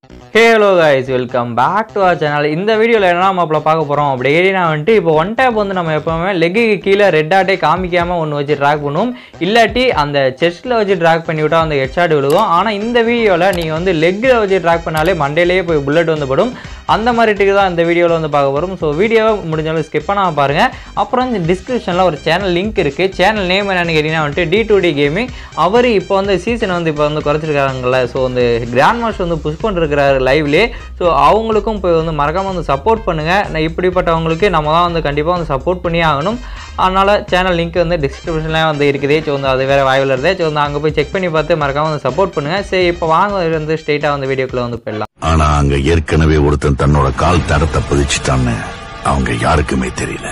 hey hello guys welcome back to our channel இந்த வீடியோவில் என்ன மாப்பிள பார்க்க போகிறோம் அப்படி ஏறினா வந்துட்டு இப்போ ஒன் டேப் வந்து நம்ம எப்போவுமே லெக்குக்கு கீழே ரெட் ஆட்டே காமிக்காமல் ஒன்று வச்சு ட்ராக் பண்ணுவோம் இல்லாட்டி அந்த செஸ்ட்டில் வச்சு ட்ராக் பண்ணி விட்டால் அந்த ஹெட்ஷாட் விழுகும் ஆனால் இந்த வீடியோவில் நீங்கள் வந்து லெக்கில் வச்சு ட்ராக் பண்ணாலே மண்டையிலேயே போய் புல்லட் வந்து படும் அந்த மாதிரி ட்ரிக் தான் இந்த வீடியோவில் வந்து பார்க்க போகிறோம் ஸோ வீடியோவை முடிஞ்சாலும் ஸ்கிப் பண்ணாமல் பாருங்கள் அப்புறம் இந்த டிஸ்கிரிப்ஷனில் ஒரு சேனல் லிங்க் இருக்குது சேனல் நேம் என்னன்னு கேட்டிங்கன்னா வந்துட்டு டி டு டி கேமிங் அவர் இப்போ வந்து சீசன் வந்து இப்போ வந்து குறைச்சிருக்காங்கல்ல ஸோ வந்து கிராண்ட் மாஸ்டர் வந்து புஷ் பண்ணிருக்கிறாரு லைவ்லேயே ஸோ அவங்களுக்கும் போய் வந்து மறக்காமல் வந்து சப்போர்ட் பண்ணுங்கள் நான் இப்படிப்பட்டவங்களுக்கு நம்ம தான் வந்து கண்டிப்பாக வந்து சப்போர்ட் பண்ணியே ஆகணும் அதனால் சேனல் லிங்க் வந்து டிஸ்கிரிப்ஷனில் வந்து இருக்குது ஸோ வந்து அது வேறு வாய்வில் இருந்தே ஸோ வந்து அங்கே போய் செக் பண்ணி பார்த்து மறக்காமல் வந்து சப்போர்ட் பண்ணுங்கள் சரி இப்போ வாங்க வந்து ஸ்ட்ரெயிட்டாக வந்து வீடியோக்குள்ளே வந்து போயிடலாம் ஆனா அங்க ஏற்கனவே ஒருத்தன் தன்னோட கால் தரத்தை பதிச்சுட்டான்னு அவங்க யாருக்குமே தெரியல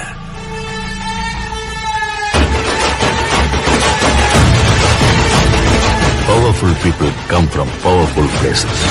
powerful people come from powerful places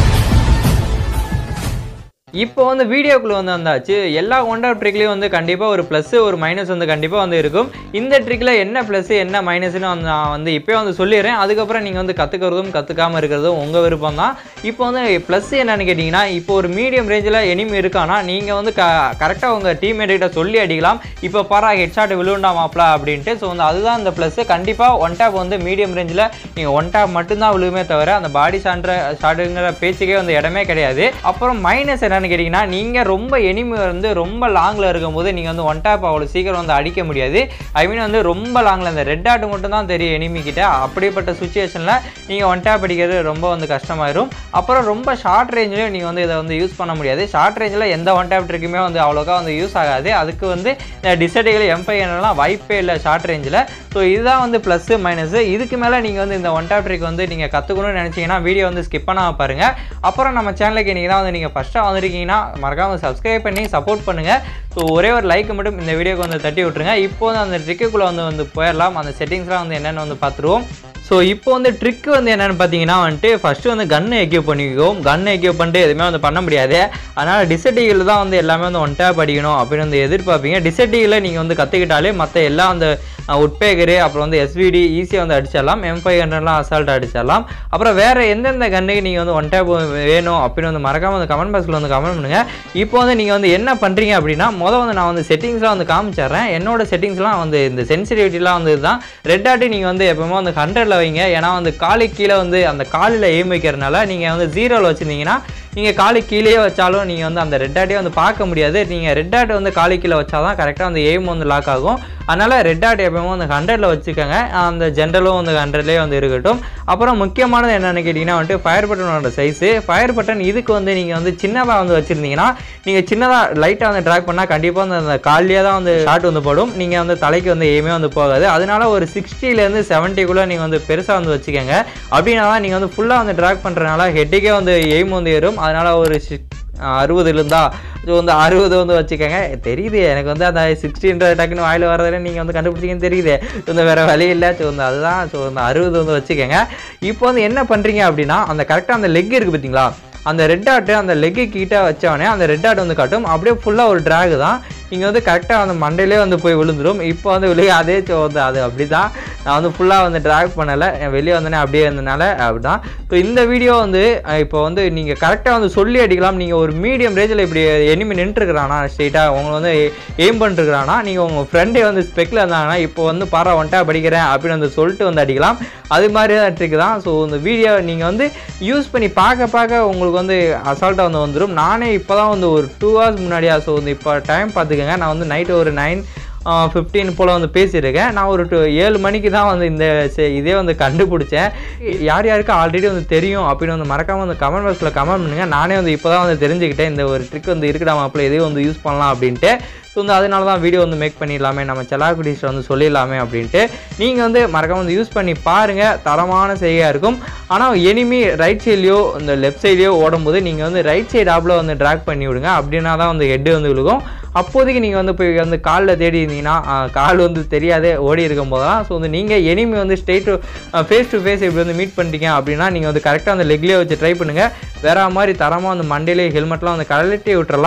இப்போ வந்து வீடியோக்குள்ளே வந்து வந்தாச்சு எல்லா ஒண்டர் ட்ரிக்லேயும் வந்து கண்டிப்பாக ஒரு ப்ளஸ் ஒரு மைனஸ் வந்து கண்டிப்பாக வந்து இருக்கும் இந்த ட்ரிக்கில் என்ன ப்ளஸ் என்ன மைனஸ்னு வந்து நான் வந்து இப்போயே வந்து சொல்லிடுறேன் அதுக்கப்புறம் நீங்கள் வந்து கற்றுக்கிறதும் கற்றுக்காமல் இருக்கிறதும் உங்கள் விருப்பம் தான் இப்போ வந்து ப்ளஸ் என்னன்னு கேட்டிங்கன்னா இப்போ ஒரு மீடியம் ரேஞ்சில் எனிமி இருக்கானா நீங்கள் வந்து க கரெக்டாக உங்கள் டீம்மேட்ட சொல்லி அடிக்கலாம் இப்போ பாரா ஹெட்ஷாட் விழுண்டா மாப்ள அப்படின்ட்டு ஸோ வந்து அதுதான் இந்த ப்ளஸ் கண்டிப்பாக ஒன் டேப் வந்து மீடியம் ரேஞ்சில் நீங்கள் ஒன் டேப் மட்டும்தான் விழுவுமே தவிர அந்த பாடி சான்ற ஷாட்டுங்கிற பேச்சுக்கே வந்து இடமே கிடையாது அப்புறம் மைனஸ் என்னன்னு கேட்டிங்கன்னா நீங்கள் ரொம்ப எனிமி வந்து ரொம்ப லாங்கில் இருக்கும்போது நீங்கள் வந்து ஒன் டேப் அவ்வளோ சீக்கிரம் வந்து அடிக்க முடியாது ஐ மீன் வந்து ரொம்ப லாங்கில் இந்த ரெட் ஆட் மட்டும் தான் தெரியும் எனிமி கிட்ட அப்படிப்பட்ட சுச்சுவேஷனில் நீங்கள் ஒன் டேப் அடிக்கிறது ரொம்ப வந்து கஷ்டமாயிரும் அப்புறம் ரொம்ப ஷார்ட் ரேஞ்சிலையும் நீங்கள் வந்து இதை வந்து யூஸ் பண்ண முடியாது ஷார்ட் ரேஞ்சில் எந்த ஒன் டேப் ட்ரிக்குமே வந்து அவ்வளோக்கா வந்து யூஸ் ஆகாது அதுக்கு வந்து இந்த டிசைடுகள் எம்பை என்னலாம் வாய்ப்பே இல்லை ஷார்ட் ரேஞ்சில் ஸோ இதுதான் வந்து ப்ளஸ்ஸு மைனஸு இதுக்கு மேலே நீங்கள் வந்து இந்த ஒன் டேப் ட்ரிக் வந்து நீங்கள் கற்றுக்கணும்னு நினச்சிங்கன்னா வீடியோ வந்து ஸ்கிப் பண்ணாமல் பாருங்கள் அப்புறம் நம்ம சேனலுக்கு நீங்கள் தான் வந்து நீங்கள் ஃபஸ்ட்டாக வந்திருக்கீங்கன்னா மறக்காமல் சப்ஸ்கிரைப் பண்ணி சப்போர்ட் பண்ணுங்கள் ஸோ ஒரே ஒரு லைக் மட்டும் இந்த வீடியோக்கு வந்து தட்டி விட்ருங்க இப்போ வந்து அந்த ட்ரிக்குள்ளே வந்து வந்து போயிடலாம் அந்த செட்டிங்ஸ்லாம் வந்து என்னென்னு வந்து பார்த்துருவோம் ஸோ இப்போ வந்து ட்ரிக் வந்து என்னென்னு பார்த்தீங்கன்னா வந்துட்டு ஃபஸ்ட்டு வந்து கன்று எக்யூப் பண்ணிக்குவோம் கன் எக்யூப் பண்ணிட்டு எதுவுமே வந்து பண்ண முடியாது அதனால் டிசட்டிகில் தான் வந்து எல்லாமே வந்து ஒன் டேப் அடிக்கணும் அப்படின்னு வந்து எதிர்பார்ப்பீங்க டிசட்டிகில் நீங்கள் வந்து கற்றுக்கிட்டாலே மற்ற எல்லா அந்த உட்பேகரு அப்புறம் வந்து எஸ்விடி ஈஸியாக வந்து அடிச்சிடலாம் எம் ஃபைவ் ஹண்ட்ரட்லாம் அசால்ட் அடிச்சிடலாம் அப்புறம் வேறு எந்தெந்த கன்னுக்கு நீங்கள் வந்து ஒன் டேப் வேணும் அப்படின்னு வந்து மறக்காமல் வந்து கமெண்ட் பாக்ஸில் வந்து கமெண்ட் பண்ணுங்கள் இப்போ வந்து நீங்கள் வந்து என்ன பண்ணுறீங்க அப்படின்னா மொதல் வந்து நான் வந்து செட்டிங்ஸ்லாம் வந்து காமிச்சிடுறேன் என்னோட செட்டிங்ஸ்லாம் வந்து இந்த சென்சிட்டிவிட்டிலாம் வந்து இதுதான் ரெட் ஆட்டி நீங்கள் வந்து எப்பவுமே வந்து ஹண்ட்ரடில் வைங்க ஏன்னா வந்து காலுக்கு கீழே வந்து அந்த காலில் எய்ம் வைக்கிறதுனால நீங்கள் வந்து ஜீரோவில் வச்சுருந்தீங்கன்னா நீங்கள் காலு கீழே வச்சாலும் நீங்கள் வந்து அந்த ரெட் ஆட்டே வந்து பார்க்க முடியாது நீங்கள் ரெட் ஆட் வந்து காலு கீழே வச்சால் தான் கரெக்டாக அந்த எய்ம் வந்து லாக் ஆகும் அதனால் ரெட் ஆட் எப்பவுமே வந்து ஹண்ட்ரடில் வச்சுக்கோங்க அந்த ஜென்ரலும் வந்து ஹண்ட்ரட்லேயே வந்து இருக்கட்டும் அப்புறம் முக்கியமானது என்னென்னு கேட்டிங்கன்னா வந்துட்டு ஃபயர் பட்டனோட சைஸு ஃபயர் பட்டன் இதுக்கு வந்து நீங்கள் வந்து சின்னதாக வந்து வச்சுருந்தீங்கன்னா நீங்கள் சின்னதாக லைட்டாக வந்து ட்ராக் பண்ணால் கண்டிப்பாக வந்து அந்த காலிலே தான் வந்து ஷாட் வந்து போடும் நீங்கள் வந்து தலைக்கு வந்து எய்மே வந்து போகாது அதனால ஒரு சிக்ஸ்டிலேருந்து செவன்ட்டிக்குள்ளே நீங்கள் வந்து பெருசாக வந்து வச்சுக்கோங்க அப்படின்னா தான் நீங்கள் வந்து ஃபுல்லாக வந்து ட்ராக் பண்ணுறதுனால ஹெட்டுக்கே வந்து எய்ம் வந்து ஏறும் அதனால் ஒரு அறுபது இருந்தா ஸோ வந்து அறுபது வந்து வச்சுக்கோங்க தெரியுது எனக்கு வந்து அந்த சிக்ஸ்டின்ற டக்குன்னு வாயில் வரதில் நீங்கள் வந்து கண்டுபிடிச்சிங்கன்னு தெரியுது ஸோ இந்த வேறு வழி இல்லை ஸோ வந்து அதுதான் ஸோ அந்த அறுபது வந்து வச்சுக்கோங்க இப்போ வந்து என்ன பண்ணுறீங்க அப்படின்னா அந்த கரெக்டாக அந்த லெக் இருக்குது பார்த்தீங்களா அந்த ரெட் ஆட்டு அந்த லெக்கு கிட்ட வச்சவொடனே அந்த ரெட் ஆட் வந்து காட்டும் அப்படியே ஃபுல்லாக ஒரு ட்ராக் தான் நீங்கள் வந்து கரெக்டாக அந்த மண்டையிலே வந்து போய் விழுந்துடும் இப்போ வந்து வெளியே அதே ஸோ வந்து அது அப்படி தான் நான் வந்து ஃபுல்லாக வந்து ட்ராக் பண்ணலை வெளியே வந்தோடனே அப்படியே இருந்தனால அப்படி தான் ஸோ இந்த வீடியோ வந்து இப்போ வந்து நீங்கள் கரெக்டாக வந்து சொல்லி அடிக்கலாம் நீங்கள் ஒரு மீடியம் ரேஞ்சில் இப்படி எனிமி நின்றுருக்குறானா ஸ்ட்ரெயிட்டாக உங்களை வந்து எய்ம் பண்ணிருக்கிறானா நீங்கள் உங்கள் ஃப்ரெண்டே வந்து ஸ்பெக்கில் இருந்தாங்கன்னா இப்போ வந்து பாரா ஒன்ட்டா படிக்கிறேன் அப்படின்னு வந்து சொல்லிட்டு வந்து அடிக்கலாம் அது மாதிரி தான் ட்ரிக் தான் ஸோ இந்த வீடியோ நீங்கள் வந்து யூஸ் பண்ணி பார்க்க பார்க்க உங்களுக்கு வந்து அசால்ட்டாக வந்து வந்துடும் நானே இப்போ தான் வந்து ஒரு டூ ஹவர்ஸ் முன்னாடியா ஸோ வந்து இப்போ டைம் பார்த்துக்கோங்க நான் வந்து நைட்டு ஒரு நைன் ஃபிஃப்டீன் போல் வந்து பேசியிருக்கேன் நான் ஒரு டூ ஏழு மணிக்கு தான் வந்து இந்த செ- இதே வந்து கண்டுபிடிச்சேன் யார் யாருக்கு ஆல்ரெடி வந்து தெரியும் அப்படின்னு வந்து மறக்காமல் வந்து கமெண்ட் பாக்ஸில் கமெண்ட் பண்ணுங்கள் நானே வந்து இப்போ தான் வந்து தெரிஞ்சுக்கிட்டேன் இந்த ஒரு ட்ரிக் வந்து இருக்குடா மாப்பிள்ள இதையும் வந்து யூஸ் பண்ணலாம் அப்படின்ட்டு ஸோ வந்து அதனால தான் வீடியோ வந்து மேக் பண்ணிடலாமே நம்ம செலாக்குடிஸ்ட்டை வந்து சொல்லிடலாமே அப்படின்ட்டு நீங்கள் வந்து மறக்காம வந்து யூஸ் பண்ணி பாருங்கள் தரமான செய்கையாக இருக்கும் ஆனால் எனிமி ரைட் சைட்லேயோ இந்த லெஃப்ட் சைட்லேயோ ஓடும்போது நீங்கள் வந்து ரைட் சைடு ஆப்பில் வந்து ட்ராக் பண்ணி விடுங்க அப்படின்னா தான் வந்து ஹெட்டு வந்து விழுகும் அப்போதைக்கு நீங்கள் வந்து போய் வந்து காலில் தேடி இருந்தீங்கன்னா ஆஹ், கால் வந்து தெரியாதே ஓடி இருக்கும் போதெல்லாம் ஸோ வந்து நீங்கள் எனிமி வந்து ஸ்ட்ரெயிட் ஃபேஸ் டு ஃபேஸ் இப்படி வந்து மீட் பண்ணிட்டீங்க அப்படின்னா நீங்கள் வந்து கரெக்டாக அந்த லெக்லேயே வச்சு ட்ரை பண்ணுங்கள் வேற மாதிரி தரமாக வந்து மண்டையிலே ஹெல்மெட்லாம் வந்து கழட்டி விட்டுறலாம்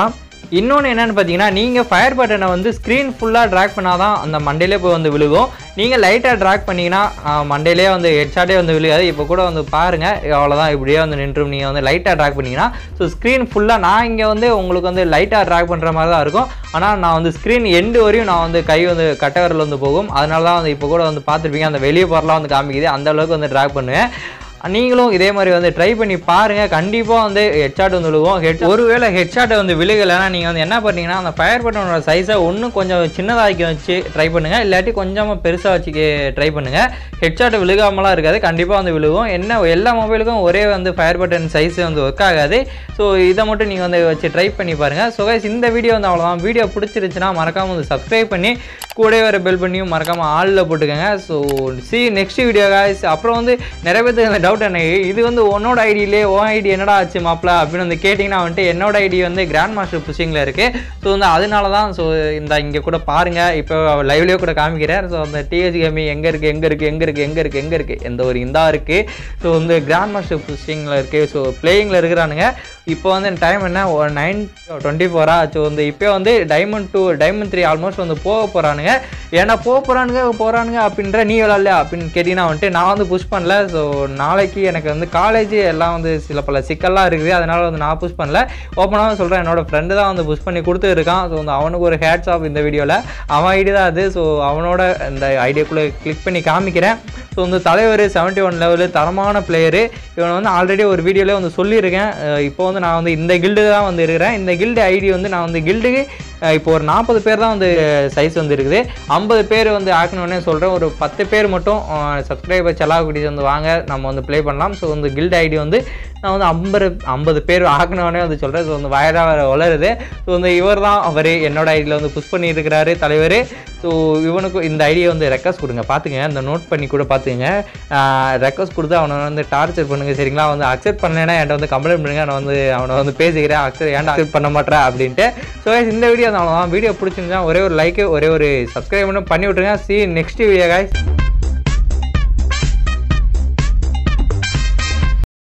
இன்னொன்று என்னென்னு பார்த்தீங்கன்னா நீங்கள் ஃபயர் பட்டனை வந்து ஸ்க்ரீன் ஃபுல்லாக ட்ராக் பண்ணால் தான் அந்த மண்டையிலே போய் வந்து விழுகும் நீங்கள் லைட்டாக ட்ராக் பண்ணிங்கன்னா மண்டையிலே வந்து ஹெட்ஷாட்டே வந்து விழுகாது இப்போ கூட வந்து பாருங்கள் அவ்வளோதான் இப்படியே வந்து நின்றும் நீங்கள் வந்து லைட்டாக ட்ராக் பண்ணிங்கன்னா ஸோ ஸ்க்ரீன் ஃபுல்லாக நான் இங்கே வந்து உங்களுக்கு வந்து லைட்டாக ட்ராக் பண்ணுற மாதிரி தான் இருக்கும் ஆனால் நான் வந்து ஸ்க்ரீன் எண்டு வரையும் நான் வந்து கை வந்து கட்டவரில் வந்து போகும் அதனால தான் வந்து இப்போ கூட வந்து பார்த்துருப்பீங்க அந்த வெளியே போகிறலாம் வந்து காமிக்குது அந்த அளவுக்கு வந்து ட்ராக் பண்ணுவேன் நீங்களும் இதே மாதிரி வந்து ட்ரை பண்ணி பாருங்கள் கண்டிப்பாக வந்து ஹெட்ஷாட் வந்து விழுகும் ஹெட் ஒருவேளை ஹெட்ஷாட்டை வந்து விழுகலைன்னா நீங்கள் வந்து என்ன பண்ணீங்கன்னா அந்த ஃபயர் பட்டனோட சைஸை ஒன்றும் கொஞ்சம் சின்னதாக்கி வச்சு ட்ரை பண்ணுங்கள் இல்லாட்டி கொஞ்சமாக பெருசாக வச்சு ட்ரை பண்ணுங்கள் ஹெட்ஷாட் விழுகாமலாம் இருக்காது கண்டிப்பாக வந்து விழுகும் என்ன எல்லா மொபைலுக்கும் ஒரே வந்து ஃபயர் பட்டன் சைஸ் வந்து ஒர்க் ஆகாது ஸோ இதை மட்டும் நீங்கள் வந்து வச்சு ட்ரை பண்ணி பாருங்கள் ஸோ கைஸ் இந்த வீடியோ வந்து அவ்வளோதான் வீடியோ பிடிச்சிருச்சுன்னா மறக்காமல் வந்து சப்ஸ்கிரைப் பண்ணி கூடவே வர பெல் பண்ணியும் மறக்காமல் ஆளில் போட்டுக்கோங்க so see next video guys அப்புறம் வந்து நிறைய பேருக்கு அந்த டவுட் என்ன இது வந்து உன்னோட ஐடியிலே உன் ஐடி என்னடா ஆச்சு மாப்பிள அப்படின்னு வந்து கேட்டிங்கன்னா வந்துட்டு என்னோட ஐடி வந்து கிராண்ட் மாஸ்டர் புஷிங்கில் இருக்குது ஸோ வந்து அதனால தான் ஸோ இந்த இங்கே கூட பாருங்கள் இப்போ லைவ்லேயே கூட காமிக்கிறேன் ஸோ அந்த டிஹெச் கேமி எங்கே இருக்குது எங்கே இருக்குது எங்கே இருக்குது எங்கே இருக்குது எங்கே இருக்குது எந்த ஒரு இந்தா இருக்குது ஸோ வந்து கிராண்ட் மாஸ்டர் புஷிங்கில் இருக்குது ஸோ பிளேயிங்கில் இருக்கிறானுங்க இப்போ வந்து டைம் என்ன ஒரு நைன் டுவெண்ட்டி ஃபோரா ஸோ வந்து இப்போ வந்து diamond two diamond three almost வந்து போக போகிறானுங்க ஏன்னா போக போகிறானுங்க போகிறானுங்க அப்படின்ற நீ விளாட்ல அப்படின்னு கேட்டிங்கன்னா வந்துட்டு நான் வந்து புஷ் பண்ணல ஸோ நாளைக்கு எனக்கு வந்து காலேஜ் எல்லாம் வந்து சில பல சிக்கல்லாம் இருக்குது அதனால் வந்து நான் புஷ் பண்ணல ஓப்பனாக சொல்கிறேன் என்னோட ஃப்ரெண்டு தான் வந்து புஷ் பண்ணி கொடுத்துருக்கான் ஸோ வந்து அவனுக்கு ஒரு ஹேட்ஸ் ஆஃப் இந்த வீடியோவில் அவன் ஐடி தான் அது ஸோ அவனோட இந்த ஐடியாக்குள்ளே கிளிக் பண்ணி காமிக்கிறேன் ஸோ வந்து தலைவர் செவன்ட்டி ஒன் லெவலு தரமான பிளேயரு இவனை வந்து ஆல்ரெடி ஒரு வீடியோவில் வந்து சொல்லியிருக்கேன் அஹ் இப்போ வந்து நான் வந்து இந்த கில்டு தான் வந்து இருக்கிறேன் இந்த கில்டு ஐடி வந்து நான் வந்து கில்டுக்கு இப்போ ஒரு நாற்பது பேர் தான் வந்து சைஸ் வந்து இருக்குது ஐம்பது பேர் வந்து ஆக்கணுன்னே சொல்கிறேன் ஒரு பத்து பேர் மட்டும் சப்ஸ்கிரைபர் செலாகுட்டிஸ் வந்து வாங்க நம்ம வந்து ப்ளே பண்ணலாம் ஸோ வந்து கில்டு ஐடி வந்து நான் வந்து ஐம்பது ஐம்பது பேர் ஆக்கணுன்னே வந்து சொல்கிறேன் ஸோ வந்து வயதாக வளருது ஸோ வந்து இவர் தான் அவர் என்னோட ஐடியில் வந்து புஷ் பண்ணி இருக்கிறாரு தலைவர் ஸோ இவனுக்கு இந்த ஐடியை வந்து ரெக்வஸ்ட் கொடுங்க பார்த்துங்க இந்த நோட் பண்ணி கூட பார்த்துங்க ரெக்வஸ்ட் கொடுத்து அவனை வந்து டார்ச்சர் பண்ணுங்க சரிங்களா வந்து அக்செப்ட் பண்ணலைன்னா என்கிட்ட வந்து கம்ப்ளைண்ட் பண்ணுங்க நான் வந்து அவனை வந்து பேசிக்கிறேன் அக்செப்ட் ஏன்டா அக்செப்ட் பண்ண மாட்டேன் அப்படின்ட்டு ஸோ இந்த வீடியோ தான் வீடியோ பிடிச்சிருந்தா ஒரே ஒரு லைக்கு ஒரே ஒரு சப்ஸ்கிரைப் மட்டும் பண்ணி விட்ருங்க சி நெக்ஸ்ட் வீடியோ guys